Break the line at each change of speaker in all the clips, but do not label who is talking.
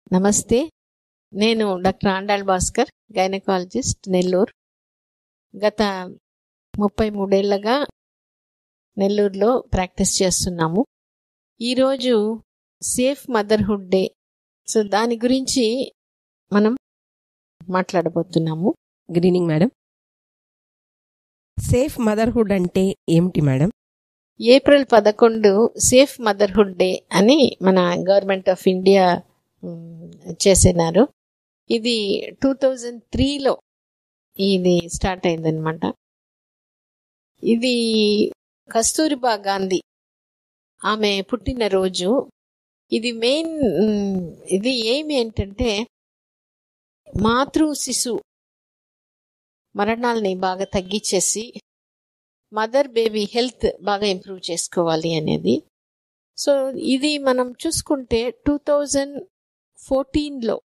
నమస్తే నేను doctor Andal Bhaskar gynaecologist Nellore గత ముప్పై మూడేళ్లగా నెల్లూరులో ప్రాక్టీస్ చేస్తున్నాము ఈరోజు సేఫ్ మదర్హుడ్ డే సో దాని గురించి మనం మాట్లాడబోతున్నాము
good evening madam safe motherhood అంటే ఏమిటి మేడం
ఏప్రిల్ పదకొండు సేఫ్ మదర్హుడ్ డే అని మన గవర్నమెంట్ ఆఫ్ ఇండియా మ్, చేసినారు ఇది టూ థౌజండ్ త్రీలో ఇది స్టార్ట్ అయిందనమాట ఇది కస్తూరిబా గాంధీ ఆమె పుట్టినరోజు ఇది మెయిన్ మ్, ఇది ఏమి ఏంటంటే మాతృ శిశు మరణాలని బాగా తగ్గించేసి మదర్ బేబీ హెల్త్ బాగా ఇంప్రూవ్ చేసుకోవాలి అనేది సో ఇది మనం చూసుకుంటే టూ థౌజండ్ ఫోర్టీన్లో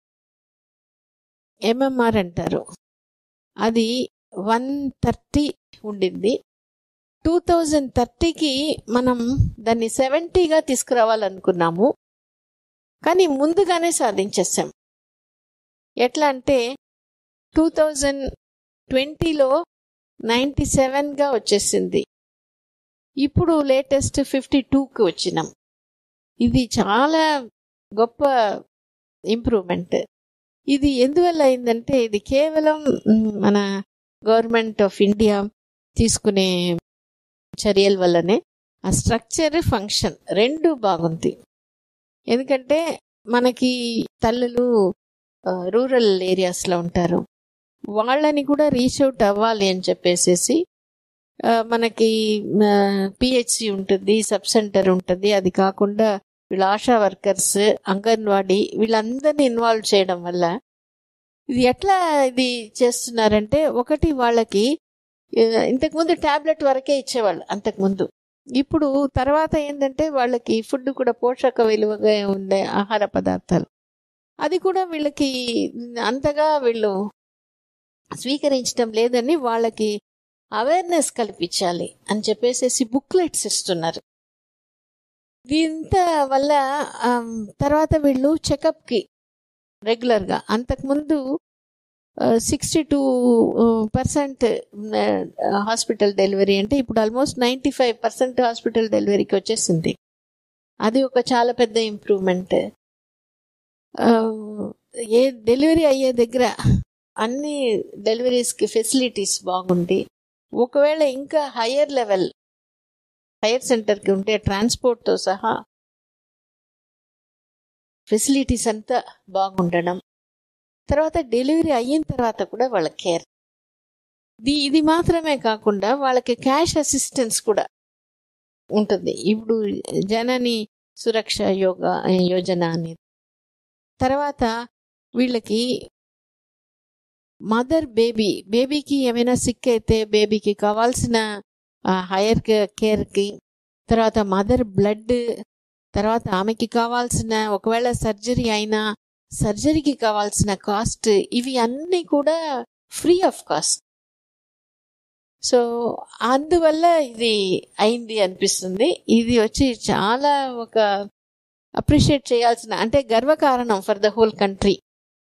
ఎంఎంఆర్ అంటారు అది వన్ థర్టీ ఉండింది టూ థౌజండ్ థర్టీకి మనం దాన్ని సెవెంటీగా తీసుకురావాలనుకున్నాము కానీ ముందుగానే సాధించేసాం ఎట్లా అంటే టూ థౌజండ్ ట్వంటీలో నైంటీ సెవెన్గా వచ్చేసింది ఇప్పుడు లేటెస్ట్ ఫిఫ్టీ టూకి వచ్చినాం ఇది చాలా గొప్ప ఇంప్రూవ్మెంట్ ఇది ఎందువల్ల అయిందంటే ఇది కేవలం మ్, మన గవర్నమెంట్ ఆఫ్ ఇండియా తీసుకునే చర్యల వల్లనే ఆ స్ట్రక్చర్ ఫంక్షన్ రెండు బాగుంది ఎందుకంటే మనకి తల్లులు రూరల్ ఏరియాస్లో ఉంటారు వాళ్ళని కూడా రీచ్ అవుట్ అవ్వాలి అని చెప్పేసేసి ఆ, మనకి పిహెచ్సి ఉంటుంది సబ్ సెంటర్ ఉంటుంది అది కాకుండా వీళ్ళ ఆశా వర్కర్స్ అంగన్వాడీ వీళ్ళందరినీ ఇన్వాల్వ్ చేయడం వల్ల ఇది ఎట్లా ఇది చేస్తున్నారంటే ఒకటి వాళ్ళకి ఆ, ఇంతకుముందు టాబ్లెట్ వరకే ఇచ్చేవాళ్ళు అంతకుముందు ఇప్పుడు తర్వాత ఏంటంటే వాళ్ళకి ఫుడ్ కూడా పోషక విలువగా ఉండే ఆహార పదార్థాలు అది కూడా వీళ్ళకి అంతగా వీళ్ళు స్వీకరించడం లేదని వాళ్ళకి అవేర్నెస్ కల్పించాలి అని చెప్పేసి బుక్లెట్స్ ఇస్తున్నారు దీంత వల్ల ఆమ్, తర్వాత వీళ్ళు చెకప్కి రెగ్యులర్గా అంతకుముందు sixty two percent hospital delivery అంటే ఇప్పుడు almost ninety five percent hospital డెలివరీకి వచ్చేసింది అది ఒక చాలా పెద్ద ఇంప్రూవ్మెంట్ ఏ డెలివరీ అయ్యే దగ్గర అన్ని డెలివరీస్కి ఫెసిలిటీస్ బాగుండి ఒకవేళ ఇంకా హయ్యర్ లెవెల్ హైయర్ సెంటర్కి ఉంటే ట్రాన్స్పోర్ట్తో సహా ఫెసిలిటీస్ అంతా బాగుండడం తర్వాత డెలివరీ అయిన తర్వాత కూడా వాళ్ళ కేర్ ఇది ఇది మాత్రమే కాకుండా వాళ్ళకి క్యాష్ అసిస్టెన్స్ కూడా ఉంటుంది ఇప్పుడు జనని సురక్ష యోగా యోజన అనేది తర్వాత వీళ్ళకి మదర్ బేబీ బేబీకి ఏమైనా సిక్ అయితే బేబీకి కావాల్సిన హైయర్ కేర్కి తర్వాత మదర్ బ్లడ్ తర్వాత ఆమెకి కావాల్సిన ఒకవేళ సర్జరీ అయినా సర్జరీకి కావాల్సిన కాస్ట్ ఇవి అన్నీ కూడా ఫ్రీ ఆఫ్ కాస్ట్ సో అందువల్ల ఇది అయింది అనిపిస్తుంది ఇది వచ్చి చాలా ఒక అప్రిషియేట్ చేయాల్సిన అంటే గర్వకారణం ఫర్ ద హోల్ కంట్రీ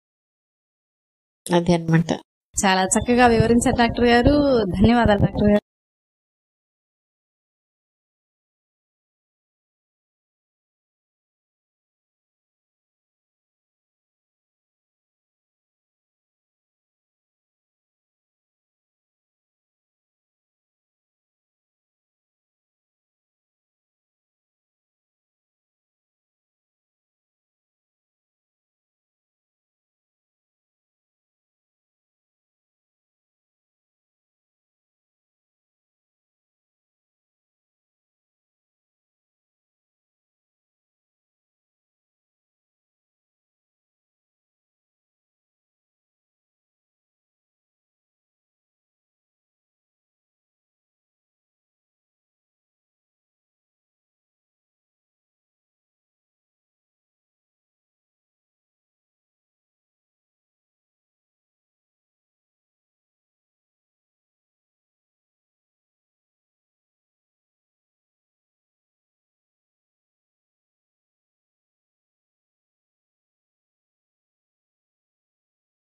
అదే అనమాట
చాలా చక్కగా వివరించారు డాక్టర్ గారు ధన్యవాదాలు డాక్టర్ గారు